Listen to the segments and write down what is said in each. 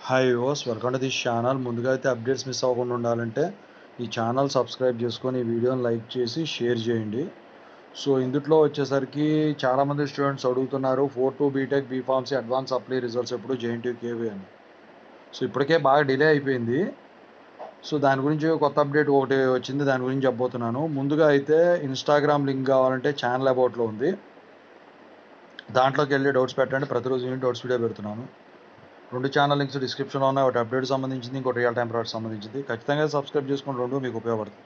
hi యోస్ welcome to this channel ముందుగా అయితే అప్డేట్స్ మిస్ అవ్వకుండా ఉండాలంటే ఈ ఛానల్ సబ్స్క్రైబ్ చేసుకొని ఈ వీడియోని లైక్ చేసి షేర్ చేయండి సో ఇందులో వచ్చేసరికి చాలామంది స్టూడెంట్స్ అడుగుతున్నారు four two B Tech B Pharmacy advance apply results ఎప్పుడు జేఎన్టీ కేవీ అని సో ఇప్పటికే బాగా డిలే అయిపోయింది సో దాని గురించి కొత్త అప్డేట్ ఒకటి వచ్చింది దాని గురించి చెప్పబోతున్నాను ముందుగా అయితే ఇన్స్టాగ్రామ్ లింక్ కావాలంటే ఛానల్ అబౌట్లో ఉంది దాంట్లోకి వెళ్ళి డౌట్స్ పెట్టండి ప్రతిరోజు నేను డౌట్స్ వీడియో పెడుతున్నాను రెండు ఛానల్ లింక్స్ డిస్క్రిప్షన్లో ఉన్నాయి ఒకటి అప్డేట్ సంబంధించింది ఇంకోటి రియల్ టైం ప్రాడక్ట్ సంబంధించింది ఖచ్చితంగా సబ్స్క్రైబ్ చేసుకుని రెండు మీకు ఉపయోగపడుతుంది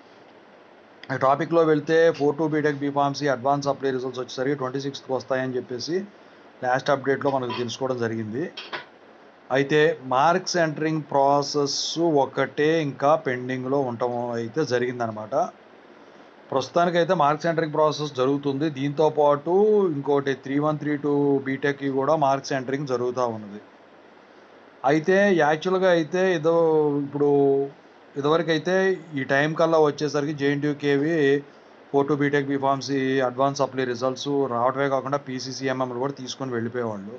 ఈ టాపిక్లో వెళ్తే four two B Tech B Pharmacy advance apply results వచ్చేసరికి ట్వంటీ సిక్స్త్కి వస్తాయని చెప్పేసి లాస్ట్ అప్డేట్లో మనకు తెలుసుకోవడం జరిగింది అయితే మార్క్స్ ఎంటరింగ్ ప్రాసెస్ ఒకటే ఇంకా పెండింగ్లో ఉండటం అయితే జరిగిందనమాట ప్రస్తుతానికైతే మార్క్స్ ఎంటరింగ్ ప్రాసెస్ జరుగుతుంది దీంతో పాటు ఇంకోటి త్రీ వన్ త్రీ టూ బీటెక్కి కూడా మార్క్స్ ఎంటరింగ్ జరుగుతూ ఉన్నది అయితే యాక్చువల్గా అయితే ఏదో ఇప్పుడు ఇదివరకు అయితే ఈ టైం కల్లా వచ్చేసరికి జేఎన్టీయూకేవి four two B Tech B Pharmacy advance apply results రావటమే కాకుండా పీసీసీఎంఎంలు కూడా తీసుకొని వెళ్ళిపోయేవాళ్ళు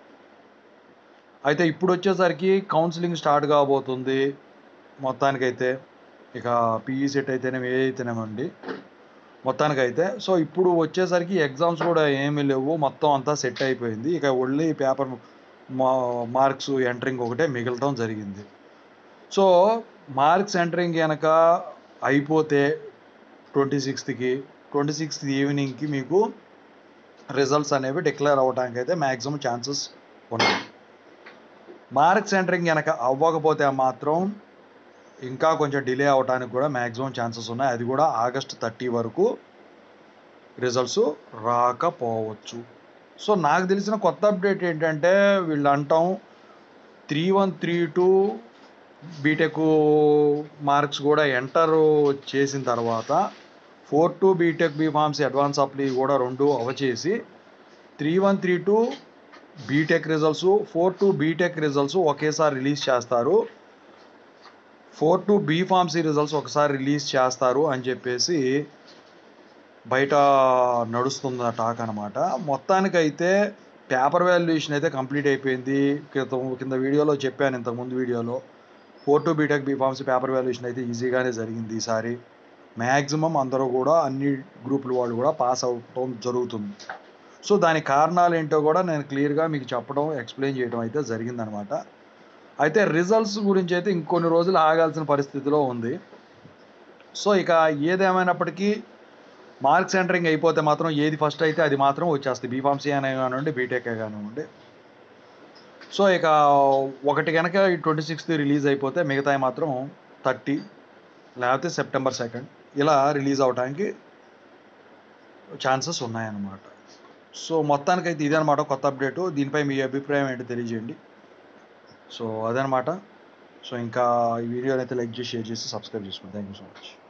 అయితే ఇప్పుడు వచ్చేసరికి కౌన్సిలింగ్ స్టార్ట్ కాబోతుంది మొత్తానికైతే ఇక పీఈ సెట్ అయితేనేమి ఏ అయితేనేమండి మొత్తానికైతే సో ఇప్పుడు వచ్చేసరికి ఎగ్జామ్స్ కూడా ఏమీ లేవు మొత్తం అంతా సెట్ అయిపోయింది ఇక ఓన్లీ పేపర్ మార్క్స్ ఎంటరింగ్ ఒకటే మిగలటం జరిగింది సో మార్క్స్ ఎంటరింగ్ కనుక అయిపోతే ట్వంటీ సిక్స్త్కి ట్వంటీ సిక్స్త్ ఈవినింగ్కి మీకు రిజల్ట్స్ అనేవి డిక్లేర్ అవ్వడానికి అయితే మ్యాక్సిమం ఛాన్సెస్ ఉన్నాయి మార్క్స్ ఎంటరింగ్ కనుక అవ్వకపోతే మాత్రం ఇంకా కొంచెం డిలే అవడానికి కూడా మ్యాక్సిమం ఛాన్సెస్ ఉన్నాయి అది కూడా ఆగస్ట్ థర్టీ వరకు రిజల్ట్స్ రాకపోవచ్చు సో నాకు తెలిసిన కొత్త అప్డేట్ ఏంటంటే వీళ్ళు అంటాం three one three two B Tech marks కూడా ఎంటర్ చేసిన తర్వాత four two B Tech B Pharmacy advance apply కూడా రెండు అవచేసి three one three two B Tech results four two B Tech results ఒకేసారి రిలీజ్ చేస్తారు four two B pharmacy results ఒకసారి రిలీజ్ చేస్తారు అని చెప్పేసి బయట నడుస్తుంది టాక్ అనమాట మొత్తానికైతే పేపర్ వాల్యుయేషన్ అయితే కంప్లీట్ అయిపోయింది క్రితం కింద వీడియోలో చెప్పాను ఇంతకుముందు వీడియోలో four two B Tech B pharmacy paper valuation అయితే ఈజీగానే జరిగింది ఈసారి మ్యాక్సిమం అందరూ కూడా అన్ని గ్రూపుల వాళ్ళు కూడా పాస్ అవటం జరుగుతుంది సో దాని కారణాలు ఏంటో కూడా నేను క్లియర్గా మీకు చెప్పడం ఎక్స్ప్లెయిన్ చేయడం అయితే జరిగిందనమాట అయితే రిజల్ట్స్ గురించి అయితే ఇంకొన్ని రోజులు ఆగాల్సిన పరిస్థితిలో ఉంది సో ఇక ఏదేమైనప్పటికీ మార్క్స్ ఎంటరింగ్ అయిపోతే మాత్రం ఏది ఫస్ట్ అయితే అది మాత్రం వచ్చేస్తుంది బీఫార్మసీ అనే కానివ్వండి బీటెక్ కానివ్వండి సో ఇక ఒకటి కనుక ఈ ట్వంటీ సిక్స్త్ రిలీజ్ అయిపోతే మిగతాయి మాత్రం థర్టీ లేకపోతే సెప్టెంబర్ సెకండ్ ఇలా రిలీజ్ అవడానికి ఛాన్సెస్ ఉన్నాయన్నమాట సో మొత్తానికైతే ఇదనమాట కొత్త అప్డేటు దీనిపై మీ అభిప్రాయం ఏంటో తెలియజేయండి సో అదనమాట సో ఇంకా ఈ వీడియోని అయితే లైక్ చేసి షేర్ చేసి సబ్స్క్రైబ్ చేసుకోండి థ్యాంక్ యూ సో మచ్